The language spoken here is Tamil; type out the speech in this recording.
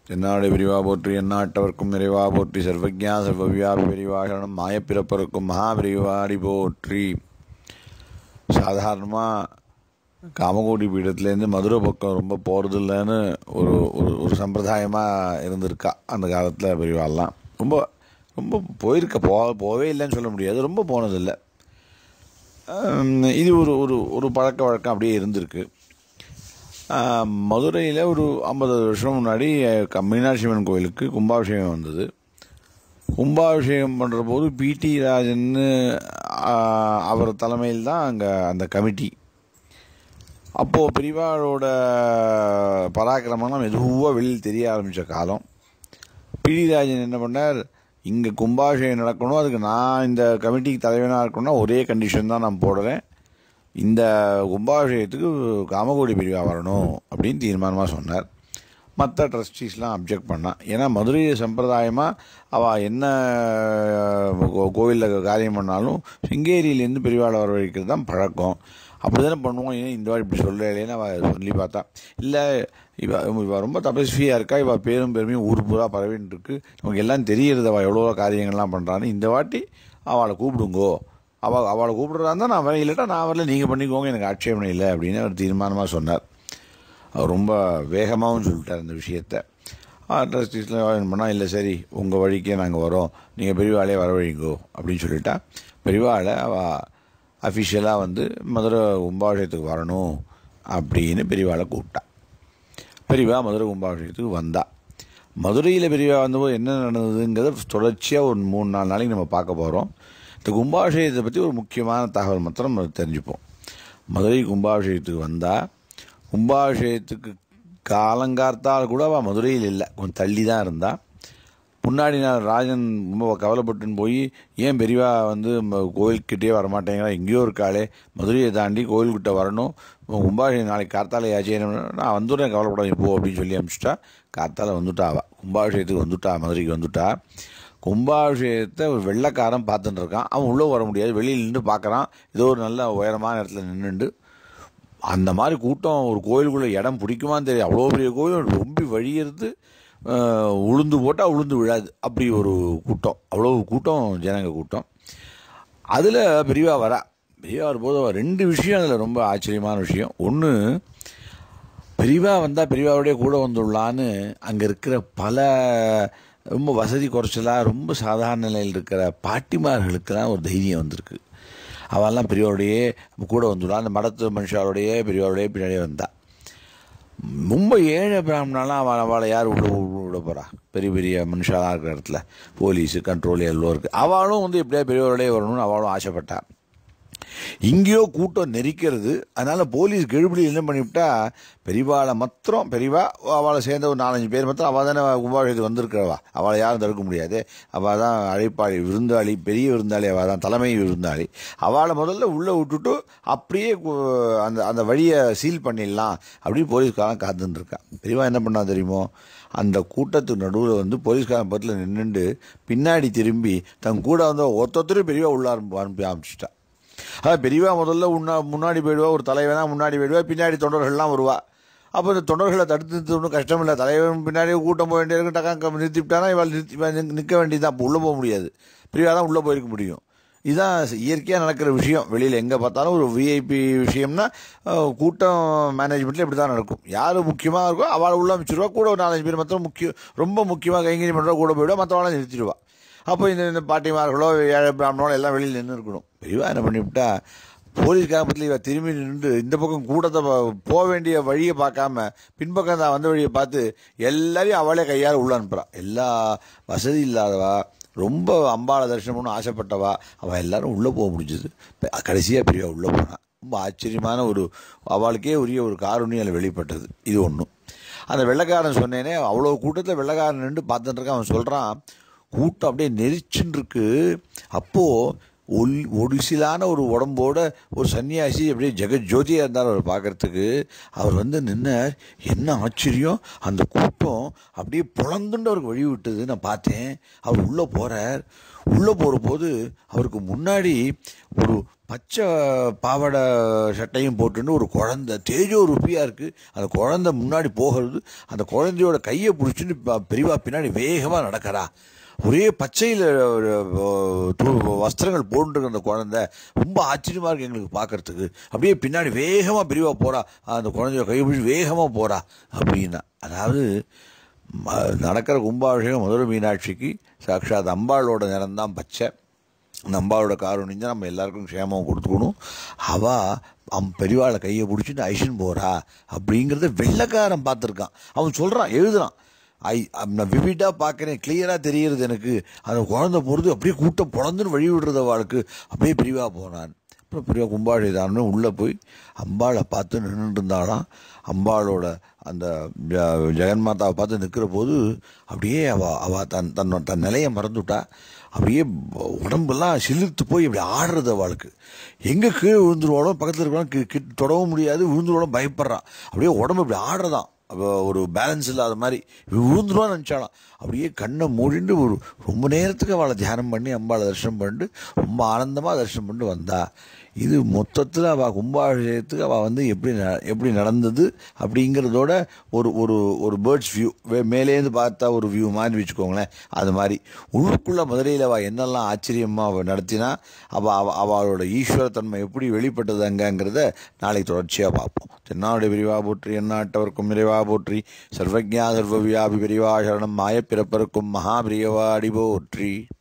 தென்னாடு விரிவா போற்றி எந்நாட்டவர்க்கும் நிறைவா போற்றி சர்வஜா சர்வவியாபி விரிவாகணும் மாயப்பிறப்பருக்கும் மகாபிரிவாடி போற்றி சாதாரணமாக காமகோடி பீடத்துலேருந்து மதுரை பக்கம் ரொம்ப போகிறது இல்லைன்னு ஒரு ஒரு ஒரு சம்பிரதாயமாக இருந்திருக்கா அந்த காலத்தில் பெரியவாள்லாம் ரொம்ப ரொம்ப போயிருக்க போ போவே இல்லைன்னு சொல்ல முடியாது ரொம்ப போனதில்லை இது ஒரு ஒரு ஒரு பழக்க வழக்கம் அப்படியே இருந்திருக்கு மதுரையில் ஒரு ஐம்பது வருஷம் முன்னாடி க- மீனாட்சி அம்மன் கோயிலுக்கு கும்பாபிஷேகம் வந்தது கும்பாபிஷேகம் பண்ணுற போது பிடி ராஜன்னு ஆஹ், அவர் தலைமையில் தான் அங்கே அந்த கமிட்டி அப்போது பெரியவாளோட பராக்கிரமம்லாம் மெதுவாக வெளியில் தெரிய ஆரம்பித்த காலம் பிடி ராஜன் என்ன பண்ணார் இங்கே கும்பாபிஷேகம் நடக்கணும் அதுக்கு நான் இந்த கமிட்டிக்கு தலைவனாக இருக்கணும்னா ஒரே கண்டிஷன் தான் நான் போடுறேன் இந்த கும்பாபிஷேகத்துக்கு காமகோடி பிரிவா வரணும் அப்படின்னு தீர்மானமாக சொன்னார் மற்ற ட்ரஸ்டீஸ்லாம் அப்ஜெக்ட் பண்ணான் ஏன்னா மதுரை சம்பிரதாயமாக அவள் என்ன கோவிலில் காரியம் பண்ணாலும் சிங்கேரியிலேருந்து பெரியவாளை வரவழைக்கிறது தான் பழக்கம் அப்படி தானே பண்ணுவோம் ஏன் இந்த வாட்டி இப்படி சொல்லலேன்னு அவள் சொல்லி பார்த்தா இல்லை இவ இவ ரொம்ப தபஸ்வியாக இருக்கா இவள் பேரும் பெருமையும் ஊர் பூரா பரவின்னு இருக்கு நமக்கு எல்லாம் தெரியுறது அவள் எவ்வளோ காரியங்கள்லாம் பண்ணுறான்னு இந்த வாட்டி அவளை கூப்பிடுங்கோ அவள் அவளை கூப்பிடுறதா இருந்தால் நான் வரேன் இல்லாட்டா நான் வரல நீங்கள் பண்ணிக்கோங்க எனக்கு ஆட்சேபனை இல்லை அப்படின்னு அவர் தீர்மானமாக சொன்னார் அவர் ரொம்ப வேகமாகவும் சொல்லிட்டார் இந்த விஷயத்த ட்ரஸ்டீஸில் என்ன பண்ணால் இல்லை சரி உங்கள் வழிக்கே நாங்கள் வரோம் நீங்கள் பெரியவாளே வரவழைங்கோ அப்படின்னு சொல்லிட்டா பெரியவாளை அவள் அஃபிஷியலாக வந்து மதுரை கும்பாபிஷேகத்துக்கு வரணும் அப்படின்னு பெரியவாளை கூப்பிட்டா பெரியவா மதுரை கும்பாபிஷேகத்துக்கு வந்தா மதுரையில் பெரியவா வந்தபோது என்ன நடந்ததுங்கிறத தொடர்ச்சியாக ஒரு மூணு நாலு நாளைக்கு நம்ம பார்க்க போகிறோம் இந்த கும்பாபிஷேகத்தை பற்றி ஒரு முக்கியமான தகவல் மாத்திரம் நம்ம தெரிஞ்சுப்போம் மதுரை கும்பாபிஷேகத்துக்கு வந்தால் கும்பாபிஷேகத்துக்கு காலங்கார்த்தால் கூட அவள் மதுரையில் இல்லை கொஞ்சம் தள்ளி தான் இருந்தா முன்னாடி நான் ராஜன் ரொம்ப கவலைப்பட்டுன்னு போய் ஏன் பெரியவா வந்து ம- கோயில்கிட்டே வரமாட்டேங்கிறா எங்கேயோ இருக்காளே மதுரையை தாண்டி கோயில்கிட்ட வரணும் கும்பாபிஷேகம் நாளைக்கு கார்த்தால ஆச்சு நான் வந்துடுறேன் கவலைப்படாத போ அப்படின்னு சொல்லி அனுப்பிச்சிட்டா கார்த்தால வந்துட்டா அவள் கும்பாபிஷேகத்துக்கு வந்துட்டா மதுரைக்கு வந்துட்டா கும்பாபிஷேகத்தை ஒரு வெள்ளைக்காரன் பார்த்துட்டு இருக்கான் அவன் உள்ளே வர முடியாது வெளியில் நின்று பார்க்குறான் ஏதோ ஒரு நல்ல உயரமான இடத்துல நின்றுண்டு அந்த மாதிரி கூட்டம் ஒரு கோயிலுக்குள்ள இடம் பிடிக்குமான்னு தெரியும் அவ்வளோ பெரிய கோயில் ரொம்ப வழியிறது அஹ், உளுந்து போட்டால் உளுந்து விழாது அப்படி ஒரு கூட்டம் அவ்வளோ கூட்டம் ஜனங்க கூட்டம் அதில் பெரியவா வரா பெரியவா வரும்போது அவ ரெண்டு விஷயம் அதில் ரொம்ப ஆச்சரியமான விஷயம் ஒன்று பெரியவா வந்தால் பெரியவாவுடைய கூட வந்துடலான்னு அங்கே இருக்கிற பல ரொம்ப வசதி குறைச்சலாக ரொம்ப சாதாரண நிலையில் இருக்கிற பாட்டிமார்களுக்கெல்லாம் ஒரு தைரியம் வந்திருக்கு அவெல்லாம் பெரியவருடையே கூட வந்துடலாம் அந்த மடத்து மனுஷாரோடையே பெரியவருடைய பின்னாடியே வந்தா ரொம்ப ஏழை பிராமணாலாம் அவள் அவளை யார் உள்ள விட போகிறா பெரிய பெரிய மனுஷாலாம் இருக்கிற இடத்துல போலீஸு கண்ட்ரோல் எல்லாம் இருக்குது அவளும் வந்து எப்படியா பெரியவரோடய வரணும்னு அவளும் ஆசைப்பட்டா இங்கேயோ கூட்டம் நெரிக்கிறது அதனால போலீஸ் கெழுபடி என்ன பண்ணிவிட்டா பெரியவாளை மாத்திரம் பெரியவா அவளை சேர்ந்த ஒரு நாலஞ்சு பேர் மாத்திரம் அவள் தானே கும்பாபிஷேகத்துக்கு வந்திருக்கிறவா அவளை யாரும் தடுக்க முடியாது அவள் தான் அழைப்பாளி விருந்தாளி பெரிய விருந்தாளி அவள் தான் தலைமை விருந்தாளி அவளை முதல்ல உள்ளே விட்டுட்டு அப்படியே கு- அந்த அந்த வழியை சீல் பண்ணிடலாம் அப்படின்னு போலீஸ்காரன் காத்துன்னு இருக்கா பெரியவா என்ன பண்ணா தெரியுமோ அந்த கூட்டத்துக்கு நடுவில் வந்து போலீஸ்காரன் பக்கத்தில் நின்றுண்டு பின்னாடி திரும்பி தன் கூட வந்து ஒருத்தொத்தரும் பெரியவா உள்ள அனுப்பி அனுப்பி ஆரம்பிச்சிட்டா அதான் பெரியவா முதல்ல உன்னா முன்னாடி போயிடுவா ஒரு தலைவனா முன்னாடி போயிடுவா பின்னாடி தொண்டர்கள்லாம் வருவா அப்போ இந்த தொண்டர்களை தடுத்து நிறுத்த ஒன்றும் கஷ்டம் இல்லை தலைவன் பின்னாடி கூட்டம் போக வேண்டிய இருக்கும் டக்கா நிறுத்திவிட்டானா இவள் நிறுத்தி இவன் நிக்க- நிற்க வேண்டியதுதான் அப்போ உள்ளே போக முடியாது பெரியவா தான் உள்ளே போயிருக்க முடியும் இதுதான் இயற்கையாக நடக்கிற விஷயம் வெளியில் எங்கே பார்த்தாலும் ஒரு விஐபி விஷயம்னா அஹ், கூட்டம் மேனேஜ்மெண்ட்டில் இப்படி தான் நடக்கும் யார் முக்கியமாக இருக்கோ அவளை உள்ள அமைச்சிருவா கூட ஒரு நாலஞ்சு பேர் மாத்திரம் முக்கியம் ரொம்ப முக்கியமாக கைங்கறி பண்ணுறா கூட போயிடுவா மற்றவளை நிறுத்திடுவா அப்போ இந்த இந்த பாட்டிமார்களோ ஏழை பிராமணர்களோ எல்லாம் வெளியில் நின்று இருக்கணும் பெரியவா என்ன பண்ணிவிட்டா போலீஸ்கார பக்கத்தில் இவ திரும்பி நின்று இந்த பக்கம் கூட்டத்தை ப- போக வேண்டிய வழியை பார்க்காம பின்பக்கம் தான் வந்த வழியை பார்த்து எல்லாரையும் அவளே கையால் உள்ள அனுப்புறா எல்லா வசதி இல்லாதவா ரொம்ப அம்பாளை தரிசனம் பண்ணணும் ஆசைப்பட்டவா அவள் எல்லாரும் உள்ளே போக முடிஞ்சது கடைசியாக பெரியவா உள்ளே போனான் ரொம்ப ஆச்சரியமான ஒரு அவளுக்கே உரிய ஒரு காரணியம் அதில் வெளிப்பட்டது இது ஒன்றும் அந்த வெள்ளைக்காரன் சொன்னேனே அவ்வளோ கூட்டத்தில் வெள்ளைக்காரன் நின்று பார்த்துட்டு இருக்கான் அவன் சொல்கிறான் கூட்டம் அப்படியே நெரிச்சுன்னு இருக்கு அப்போது ஒல் ஒடிசிலான ஒரு உடம்போட ஒரு சன்னியாசி அப்படியே ஜெகத் ஜோதியாக இருந்தார் அவர் பார்க்கறதுக்கு அவர் வந்து நின்னார் என்ன ஆச்சரியம் அந்த கூட்டம் அப்படியே புலந்துண்டு அவருக்கு வழி விட்டது நான் பார்த்தேன் அவர் உள்ளே போகிறார் உள்ளே போகிற போது அவருக்கு முன்னாடி ஒரு பச்சை பாவாடை சட்டையும் போட்டுன்னு ஒரு குழந்தை தேஜோ ருப்பியா இருக்கு அந்த குழந்தை முன்னாடி போகிறது அந்த குழந்தையோட கையை பிடிச்சின்னு ப- பெரியவா பின்னாடி வேகமாக நடக்கிறா ஒரே பச்சையில் வஸ்திரங்கள் போட்டுருக்க அந்த குழந்தை ரொம்ப ஆச்சரியமா இருக்கு எங்களுக்கு பார்க்கறதுக்கு அப்படியே பின்னாடி வேகமாக பெரியவா போறா அந்த குழந்தையோட கையை பிடிச்சி வேகமாக போறா அப்படின்னா அதாவது ம- நடக்கிற கும்பாபிஷேகம் மதுரை மீனாட்சிக்கு சாட்சாத் அம்பாளோட நிறம்தான் பச்சை அந்த அம்பாளோட காரணிஞ்சா நம்ம எல்லாருக்கும் க்ஷேமம் கொடுத்துக்கணும் அவ அவன் பெரியவாளை கையை பிடிச்சிட்டு ஐஷன் போறா அப்படிங்கிறத வெள்ளைக்காரன் பார்த்துருக்கான் அவன் சொல்றான் எழுதுறான் ஐ நான் விவிடாக பார்க்குறேன் கிளியராக தெரியுறது எனக்கு அந்த குழந்தை போகிறது அப்படியே கூட்டம் பொழந்துன்னு வழி விடுறது அவளுக்கு அப்படியே பிரிவாக போனான் அப்புறம் பெரிய கும்பாபிஷேகம்னு உள்ளே போய் அம்பாளை பார்த்து நின்றுட்டு இருந்தாலாம் அம்பாளோட அந்த ஜ- ஜெகன்மாதாவை பார்த்து நிற்கிற போது அப்படியே அவ அவ தன் தன் தன் நிலையை மறந்துவிட்டா அப்படியே உடம்பெல்லாம் சிலிர்த்து போய் இப்படி ஆடுறது அவளுக்கு எங்கே கீழே விழுந்துருவாளோ பக்கத்தில் இருக்கிறவங்க கி- கிட்ட தொடவும் முடியாது விழுந்துருவாளோ பயப்படுறான் அப்படியே உடம்பு இப்படி ஆடுறதான் அவ ஒரு பேலன்ஸ் இல்லாத மாதிரி விழுந்துருவான்னு நினச்சாலாம் அப்படியே கண்ணை மூடிட்டு ஒரு ரொம்ப நேரத்துக்கு அவளை தியானம் பண்ணி அம்பாளை தரிசனம் பண்ணிட்டு ரொம்ப ஆனந்தமாக தரிசனம் பண்ணிட்டு வந்தா இது மொத்தத்தில் அவள் கும்பாபிஷேகத்துக்கு அவள் வந்து எப்படி ந- எப்படி நடந்தது அப்படிங்கிறதோட ஒரு ஒரு ஒரு பேர்ட்ஸ் வியூ மேலேருந்து பார்த்தா ஒரு வியூ மாதிரி வச்சுக்கோங்களேன் அது மாதிரி உள்ளுக்குள்ளே மதுரையில் அவள் என்னெல்லாம் ஆச்சரியமாக அவள் நடத்தினா அவள் அவ அவளோட ஈஸ்வரத்தன்மை எப்படி வெளிப்பட்டது அங்கங்கிறத நாளைக்கு தொடர்ச்சியாக பார்ப்போம் தென்னாடு விரிவா போற்றி எந்நாட்டவர்க்கும் நிறைவா போற்றி சர்வஜா சர்வவியாபி விரிவா சரணம் மாயப்பிறப்பருக்கும் மகாபிரியவாடி போற்றி